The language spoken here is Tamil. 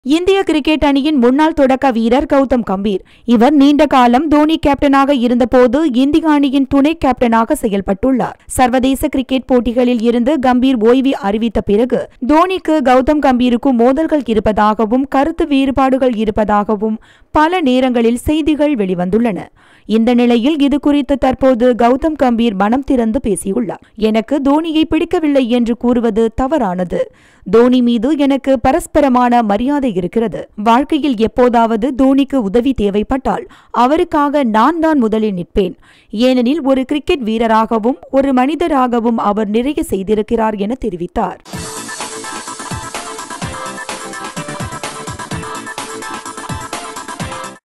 இந்திய கிரிக்கெட் அணியின் முன்னாள் தொடக்க வீரர் கௌதம் கம்பீர் இவர் நீண்ட காலம் தோனி கேப்டனாக இருந்தபோது இந்திய அணியின் துணை கேப்டனாக செயல்பட்டுள்ளார் சர்வதேச கிரிக்கெட் போட்டிகளில் இருந்து கம்பீர் ஓய்வு அறிவித்த பிறகு தோனிக்கு கௌதம் கம்பீருக்கும் மோதல்கள் இருப்பதாகவும் கருத்து வேறுபாடுகள் இருப்பதாகவும் பல நேரங்களில் செய்திகள் வெளிவந்துள்ளன இந்த நிலையில் இது குறித்து தற்போது கௌதம் கம்பீர் மனம் திறந்து பேசியுள்ளார் எனக்கு தோனியை பிடிக்கவில்லை என்று கூறுவது தவறானது தோனி மீது எனக்கு பரஸ்பரமான மரியாதை இருக்கிறது வாழ்க்கையில் எப்போதாவது தோனிக்கு உதவி தேவைப்பட்டால் அவருக்காக நான் தான் முதலில் நிற்பேன் ஏனெனில் ஒரு கிரிக்கெட் வீரராகவும் ஒரு மனிதராகவும் அவர் நிறைய செய்திருக்கிறார் என தெரிவித்தார்